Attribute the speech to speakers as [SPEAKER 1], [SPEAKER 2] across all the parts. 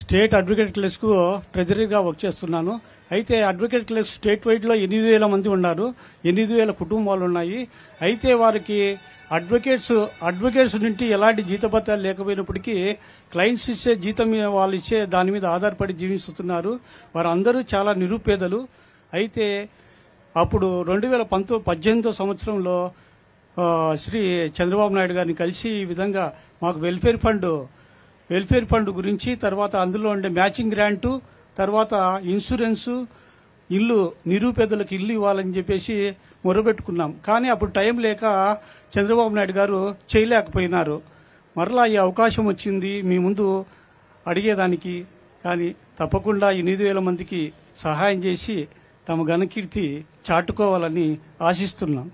[SPEAKER 1] State advocate క్లబ్స్కు ట్రెజరీగా work చేస్తున్నాను అయితే అడ్వకేట్ క్లబ్స్ స్టేట్ వైడ్లో ఎనిమిది వేల మంది ఉన్నారు ఎనిమిది వేల కుటుంబాలు ఉన్నాయి అయితే వారికి అడ్వకేట్స్ అడ్వకేట్స్ నుండి ఎలాంటి జీతభత్యాలు లేకపోయినప్పటికీ క్లయింట్స్ ఇచ్చే జీతం మీద వాళ్ళు ఇచ్చే దాని మీద ఆధారపడి జీవిస్తున్నారు వారందరూ చాలా నిరుపేదలు అయితే అప్పుడు రెండు వేల పంతొ పద్దెనిమిదో సంవత్సరంలో ఆ, శ్రీ చంద్రబాబు నాయుడు గారిని కలిసి ఈ విధంగా మాకు వెల్ఫేర్ ఫండ్ వెల్ఫేర్ ఫండ్ గురించి తర్వాత అందులో ఉండే మ్యాచింగ్ గ్రాంటు తర్వాత ఇన్సూరెన్సు ఇల్లు నిరుపేదలకు ఇల్లు ఇవ్వాలని చెప్పేసి మొరబెట్టుకున్నాం కానీ అప్పుడు టైం లేక చంద్రబాబు నాయుడు గారు చేయలేకపోయినారు మరలా ఈ అవకాశం వచ్చింది మీ ముందు అడిగేదానికి కానీ తప్పకుండా ఎనిమిది వేల మందికి సహాయం చేసి తమ ఘనకీర్తి చాటుకోవాలని ఆశిస్తున్నాం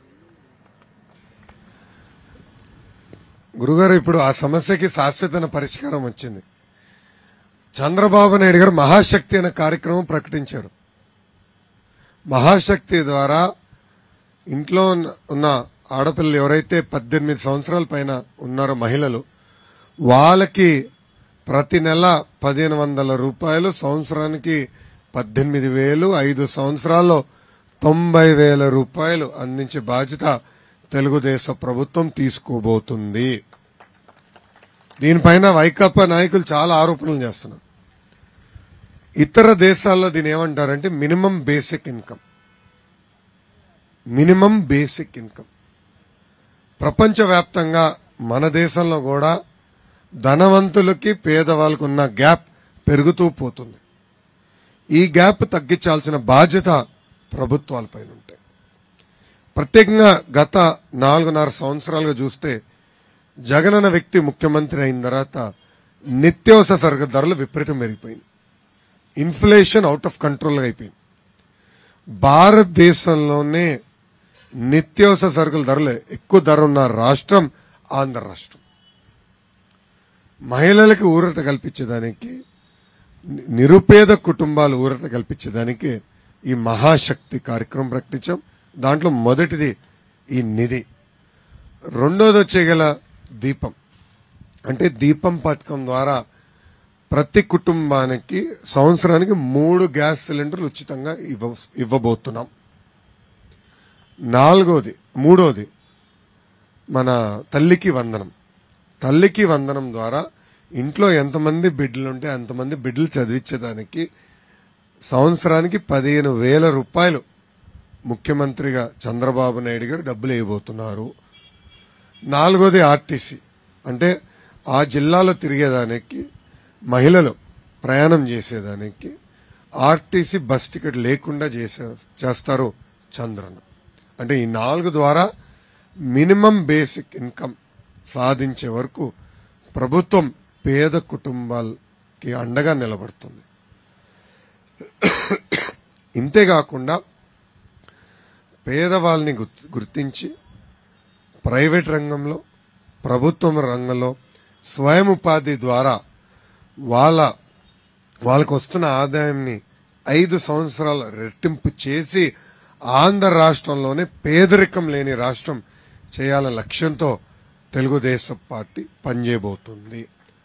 [SPEAKER 2] గురుగారు ఇప్పుడు ఆ సమస్యకి శాశ్వతమైన పరిష్కారం వచ్చింది చంద్రబాబు నాయుడు గారు మహాశక్తి అనే కార్యక్రమం ప్రకటించారు మహాశక్తి ద్వారా ఇంట్లో ఉన్న- ఉన్న ఆడపిల్లలు ఎవరైతే పద్దెనిమిది సంవత్సరాల పైన ఉన్నారో మహిళలు వాళ్ళకి ప్రతి నెల పదిహేను వందల రూపాయలు సంవత్సరానికి పద్దెనిమిది వేలు ఐదు సంవత్సరాల్లో తొంభై వేల రూపాయలు అందించే బాధ్యత తెలుగుదేశం ప్రభుత్వం తీసుకోబోతుంది దీనిపైన వైకాపా నాయకులు చాలా ఆరోపణలు చేస్తున్నారు ఇతర దేశాల్లో దీని ఏమంటారంటే minimum basic income minimum basic income ప్రపంచవ్యాప్తంగా మన దేశంలో కూడా ధనవంతులకి పేదవాళ్ళకు ఉన్న గ్యాప్ పెరుగుతూ పోతుంది ఈ గ్యాప్ తగ్గించాల్సిన బాధ్యత ప్రభుత్వాలపైన ఉంటాయి ప్రత్యేకంగా గత నాలుగున్నర సంవత్సరాలుగా చూస్తే జగనన్న వ్యక్తి ముఖ్యమంత్రి అయిన తర్వాత నిత్యావసర సరుకు ధరలు విపరీతం పెరిగిపోయింది ఇన్ఫ్లేషన్ అవుట్ ఆఫ్ కంట్రోల్ అయిపోయింది భారతదేశంలోనే నిత్యావసర సరుకుల ధరలు ఎక్కువ ధర ఉన్న రాష్ట్రం ఆంధ్ర రాష్ట్రం మహిళలకు ఊరట కల్పించేదానికి ని- నిరుపేద కుటుంబాలు ఊరట కల్పించేదానికి ఈ మహాశక్తి కార్యక్రమం ప్రకటించాం దాంట్లో మొదటిది ఈ నిధి రెండోది వచ్చేగల దీపం అంటే దీపం పథకం ద్వారా ప్రతి కుటుంబానికి సంవత్సరానికి మూడు గ్యాస్ సిలిండర్లు ఉచితంగా ఇవ్వ ఇవ్వబోతున్నాం నాలుగోది మూడోది మన తల్లికి వందనం తల్లికి వందనం ద్వారా ఇంట్లో ఎంతమంది బిడ్డలు ఉంటే అంతమంది బిడ్డలు చదివించేదానికి సంవత్సరానికి పదిహేను వేల రూపాయలు ముఖ్యమంత్రిగా చంద్రబాబు నాయుడు గారు డబ్బులు వేయబోతున్నారు నాలుగోది ఆర్టీసీ అంటే ఆ జిల్లాలో తిరిగేదానికి మహిళలు ప్రయాణం చేసేదానికి ఆర్టీసీ బస్ టికెట్ లేకుండా చేసే చేస్తారు చంద్రన అంటే ఈ నాలుగు ద్వారా మినిమం బేసిక్ ఇన్కమ్ సాధించే వరకు ప్రభుత్వం పేద కుటుంబాలకి అండగా నిలబడుతుంది ఇంతేకాకుండా పేదవాళ్ళని గుర్తు- గుర్తించి ప్రైవేట్ రంగంలో ప్రభుత్వం రంగంలో స్వయం ఉపాధి ద్వారా వాళ్ళ వాళ్ళకు వస్తున్న ఆదాయాన్ని ఐదు సంవత్సరాలు రెట్టింపు చేసి ఆంధ్ర రాష్ట్రంలోనే పేదరికం లేని రాష్ట్రం చేయాలనే లక్ష్యంతో తెలుగుదేశం పార్టీ పనిచేయబోతుంది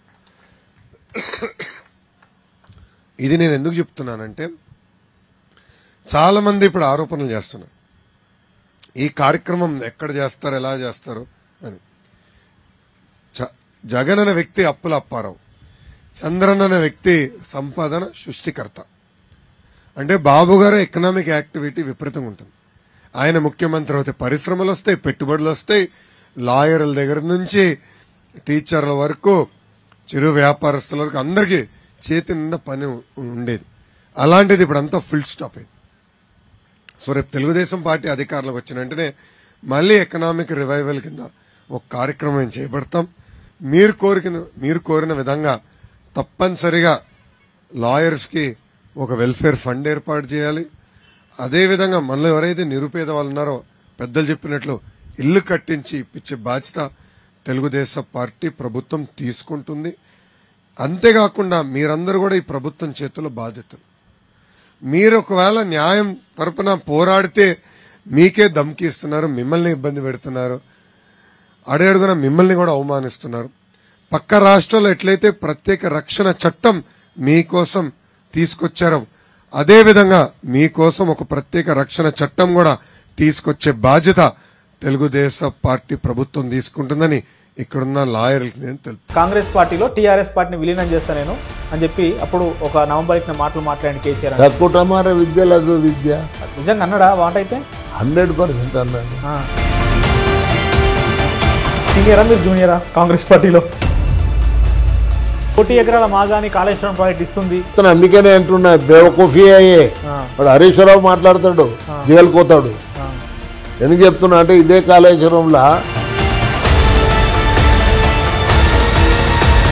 [SPEAKER 2] ఇది నేను ఎందుకు చెప్తున్నానంటే చాలా మంది ఇప్పుడు ఆరోపణలు చేస్తున్నారు ఈ కార్యక్రమం ఎక్కడ చేస్తారు ఎలా చేస్తారు అని చ- జగన్ అనే వ్యక్తి అప్పుల అప్పారావు చంద్రన్ అనే వ్యక్తి సంపాదన సృష్టికర్త అంటే బాబు గారు ఎకనామిక్ యాక్టివిటీ విపరీతంగా ఉంటుంది ఆయన ముఖ్యమంత్రి అయితే పరిశ్రమలు వస్తాయి పెట్టుబడులు వస్తాయి లాయర్ల దగ్గర నుంచి టీచర్ల వరకు చిరు వ్యాపారస్తుల వరకు అందరికీ చేతి నిండా పని ఉండేది అలాంటిది ఇప్పుడు అంతా ఫుల్ స్టాప్ అయింది సో రేపు తెలుగుదేశం పార్టీ అధికారంలోకి వచ్చిన వెంటనే మళ్ళీ ఎకనామిక్ రివైవల్ కింద ఒక కార్యక్రమం చేపడతాం మీరు కోరిన మీరు కోరిన విధంగా తప్పనిసరిగా లాయర్స్ కి ఒక వెల్ఫేర్ ఫండ్ ఏర్పాటు చేయాలి అదేవిధంగా మనలో ఎవరైతే నిరుపేద వాళ్ళు ఉన్నారో పెద్దలు చెప్పినట్లు ఇల్లు కట్టించి ఇప్పించే బాధ్యత తెలుగుదేశం పార్టీ ప్రభుత్వం తీసుకుంటుంది అంతేకాకుండా మీరందరూ కూడా ఈ ప్రభుత్వం చేతుల్లో బాధ్యతలు మీరు ఒకవేళ న్యాయం తరపున పోరాడితే మీకే ధమ్కి ఇస్తున్నారు మిమ్మల్ని ఇబ్బంది పెడుతున్నారు అడగడుగున మిమ్మల్ని కూడా అవమానిస్తున్నారు పక్క రాష్ట్రాల్లో ఎట్లయితే ప్రత్యేక రక్షణ చట్టం మీకోసం తీసుకొచ్చారో అదే విధంగా మీకోసం ఒక ప్రత్యేక రక్షణ చట్టం కూడా తీసుకొచ్చే బాధ్యత తెలుగుదేశం పార్టీ ప్రభుత్వం తీసుకుంటుందని ఇక్కడున్న లాయర్లకి నేను తెలుపు
[SPEAKER 3] కాంగ్రెస్ పార్టీలో టీఆర్ఎస్ పార్టీని విలీనం చేస్తా నేను అని చెప్పి అప్పుడు ఒక నవంబర్ ఇచ్చిన మాటలు మాట్లాడిన కేసీఆర్ అన్నాడు.
[SPEAKER 4] కుటుంబార విద్య లేదు విద్య
[SPEAKER 3] నిజంగా అన్నాడా వాట అయితే
[SPEAKER 4] హండ్రెడ్ పర్సెంట్ అన్నాడు
[SPEAKER 3] సీనియరా మీరు జూనియరా కాంగ్రెస్ పార్టీలో కోటి ఎకరాల మాగాని కాళేశ్వరం ప్రాజెక్ట్ ఇస్తుంది
[SPEAKER 4] అతను అందుకనే అంటున్నా బేవకూఫీ అయ్యే
[SPEAKER 3] ఆ,
[SPEAKER 4] వాడు హరీష్ రావు మాట్లాడతాడు జైలుకు పోతాడు
[SPEAKER 3] ఆ.
[SPEAKER 4] ఎందుకు చెప్తున్నా అంటే ఇదే కాళేశ్వరంలో